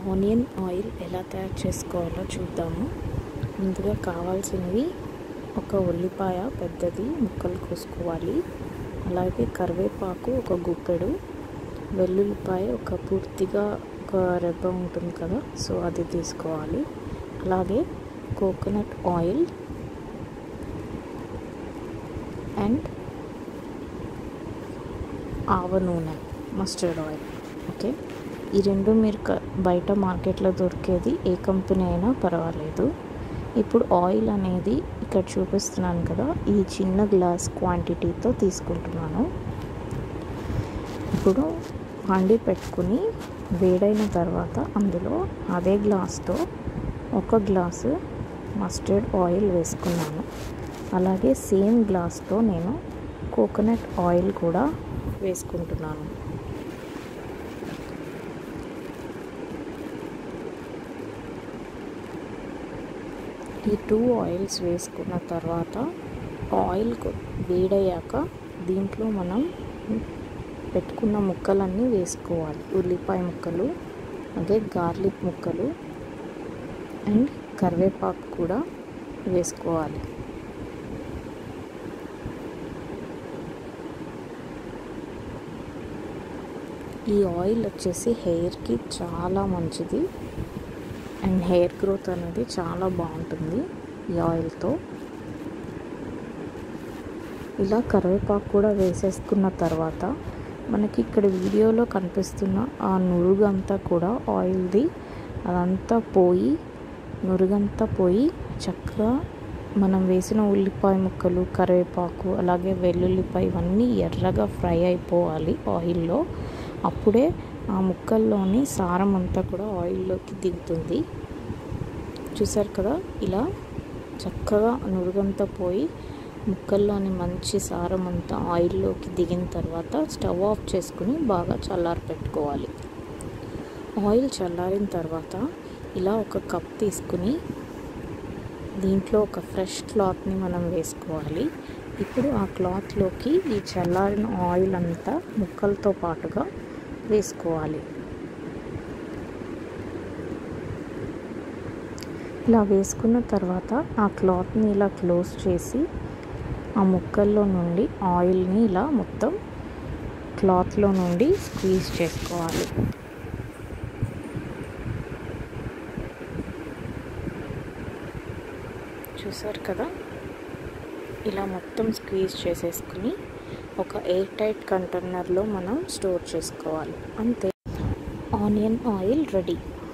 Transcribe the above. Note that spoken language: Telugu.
ఆనియన్ ఆయిల్ ఎలా తయారు చేసుకోవాలో చూద్దాము ముందుగా కావాల్సినవి ఒక ఉల్లిపాయ పెద్దది ముక్కలు కోసుకోవాలి అలాగే కరివేపాకు ఒక గుప్పెడు వెల్లుల్లిపాయ ఒక పూర్తిగా ఒక రెబ్బ ఉంటుంది కదా సో అది తీసుకోవాలి అలాగే కోకోనట్ ఆయిల్ అండ్ ఆవ నూనె మస్టర్డ్ ఆయిల్ ఓకే ఈ రెండు మీరు క- బయట మార్కెట్లో దొరికేది ఏ కంపెనీ అయినా పర్వాలేదు ఇప్పుడు ఆయిల్ అనేది ఇక్కడ చూపిస్తున్నాను కదా ఈ చిన్న గ్లాస్ క్వాంటిటీతో తీసుకుంటున్నాను ఇప్పుడు హండి పెట్టుకుని వేడైన తర్వాత అందులో అదే గ్లాస్తో ఒక గ్లాసు మస్టర్డ్ ఆయిల్ వేసుకున్నాను అలాగే సేమ్ గ్లాస్తో నేను కోకోనట్ ఆయిల్ కూడా వేసుకుంటున్నాను ఈ టూ ఆయిల్స్ వేసుకున్న తర్వాత ఆయిల్ కొ- వేడయ్యాక దీంట్లో మనం పెట్టుకున్న ముక్కలన్నీ వేసుకోవాలి ఉల్లిపాయ ముక్కలు అలాగే గార్లిక్ ముక్కలు అండ్ కరివేపాకు కూడా వేసుకోవాలి ఈ ఆయిల్ వచ్చేసి హెయిర్కి చాలా మంచిది అండ్ హెయిర్ గ్రోత్ అనేది చాలా బాగుంటుంది ఈ ఆయిల్తో ఇలా కరివేపాకు కూడా వేసేసుకున్న తర్వాత మనకి ఇక్కడ వీడియోలో కనిపిస్తున్న ఆ నురుగంతా కూడా ఆయిల్ది అదంతా పోయి నురుగంతా పోయి చక్కగా మనం వేసిన ఉల్లిపాయ ముక్కలు కరివేపాకు అలాగే వెల్లుల్లిపాయ ఇవన్నీ ఎర్రగా ఫ్రై అయిపోవాలి ఆయిల్లో అప్పుడే ఆ ముక్కల్లోని సారం అంతా కూడా ఆయిల్లోకి దిగుతుంది చూసారు కదా ఇలా చక్కగా నురుగంతా పోయి ముక్కల్లోని మంచి సారం అంతా ఆయిల్లోకి దిగిన తర్వాత స్టవ్ ఆఫ్ చేసుకుని బాగా చల్లారి పెట్టుకోవాలి ఆయిల్ చల్లారిన తర్వాత ఇలా ఒక కప్ తీసుకుని దీంట్లో ఒక ఫ్రెష్ క్లాత్ని మనం వేసుకోవాలి ఇప్పుడు ఆ క్లాత్లోకి ఈ చల్లారిన ఆయిల్ అంతా ముక్కలతో పాటుగా వేసుకోవాలి ఇలా వేసుకున్న తర్వాత ఆ క్లాత్ని ఇలా క్లోజ్ చేసి ఆ ముక్కల్లో నుండి ఆయిల్ని ఇలా మొత్తం క్లాత్లో నుండి స్క్వీజ్ చేసుకోవాలి చూసారు కదా ఇలా మొత్తం స్క్వీజ్ చేసేసుకుని ఒక ఎయిర్ టైట్ కంటైనర్లో మనం స్టోర్ చేసుకోవాలి అంతే ఆనియన్ ఆయిల్ రెడీ